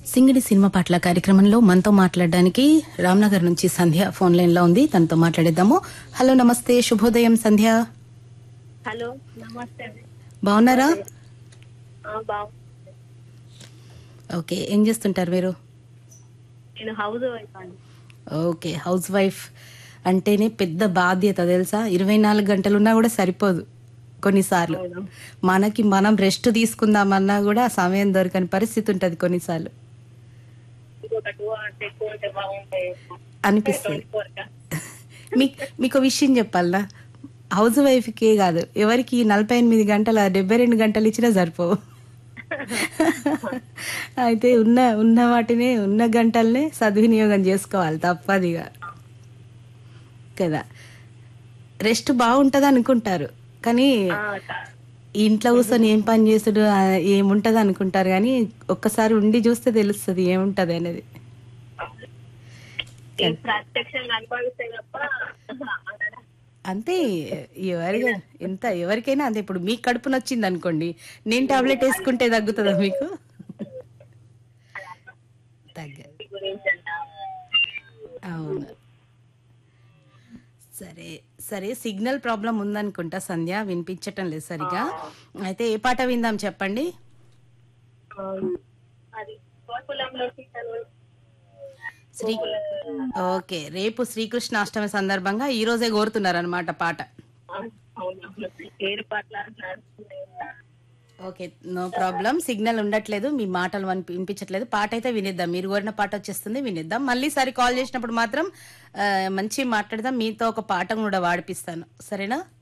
సింగిడి సినిమా పాటల కార్యక్రమంలో మనతో మాట్లాడడానికి రామ్నగర్ నుంచి సంధ్య ఫోన్ లైన్ లో ఉంది తనతో మాట్లాడేద్దాము హలో నమస్తే శుభోదయం సంధ్య హలో నమస్తే అండి. బాగున్నారా ఆ, బాగు ఓకే ఏం చేస్తుంటారు మీరు నేను హౌస్ వైఫ్ అండి ఓకే హౌస్ వైఫ్ అంటేనే పెద్ద బాధ్యత తెలుసా ఇరవై నాలుగు గంటలున్నా కూడా సరిపోదు కొన్నిసార్లు అవును. మనకి మనం రెస్ట్ తీసుకుందామన్నా కూడా సమయం దొరకని పరిస్థితి ఉంటది కొన్నిసార్లు ఇంకొక టూ అవర్స్ ఎక్కువ ఉంటే బాగుంటాయి అనిపిస్తుంది ట్వంటీ ఫోర్ గా మీ మీకు విషయం చెప్పాలనా హౌస్ వైఫ్కే కాదు ఎవరికి నలభై ఎనిమిది గంటల డెబ్బై రెండు గంటలు ఇచ్చినా సరిపోవు అయితే ఉన్న ఉన్న వాటినే ఉన్న గంటల్నే సద్వినియోగం చేసుకోవాలి తప్పదిగా కదా రెస్ట్ బాగుంటది అనుకుంటారు కానీ ఆ, కా- ఈ ఇంట్లో కూర్చొని ఏం పని చేసుడు ఆ, ఏముంటది అనుకుంటారు కానీ ఒక్కసారి ఉండి చూస్తే తెలుస్తుంది ఏముంటది అనేది ఈ ప్రత్యక్షంగా అనుభవిస్తే తప్ప అనడా. అంతే ఎవరి ఎంత ఎవరికైనా అంతే ఇప్పుడు మీకు కడుపు నొచ్చింది అనుకోండి నేను టాబ్లెట్ వేసుకుంటే తగ్గుతుందా మీకు తగ్గదు ఈ గురించి అంట అవును సరే సరే సిగ్నల్ ప్రాబ్లం ఉందనుకుంటా సంధ్య వినిపించటం లేదు సరిగా అయితే ఏ పాట విందాం చెప్పండి ఆ, అది గోకులంలో సీతలు శ్రీ ఓకే రేపు శ్రీకృష్ణాష్టమి సందర్భంగా ఈ రోజే కోరుతున్నారు అనమాట పాట ఆ, అవును ఏర్పాట్ల నడుస్తున్నాయి. ఓకే నో ప్రాబ్లం సిగ్నల్ ఉండట్లేదు మీ మాటలు వినిపి- వినిపించట్లేదు పాట అయితే వినిద్దాం మీరు కోరిన పాట వచ్చేస్తుంది వినిద్దాం మళ్ళీ సారి కాల్ చేసినప్పుడు మాత్రం ఆ, మంచి మాట్లాడదాం మీతో ఒక పాట కూడా వాడిపిస్తాను సరేనా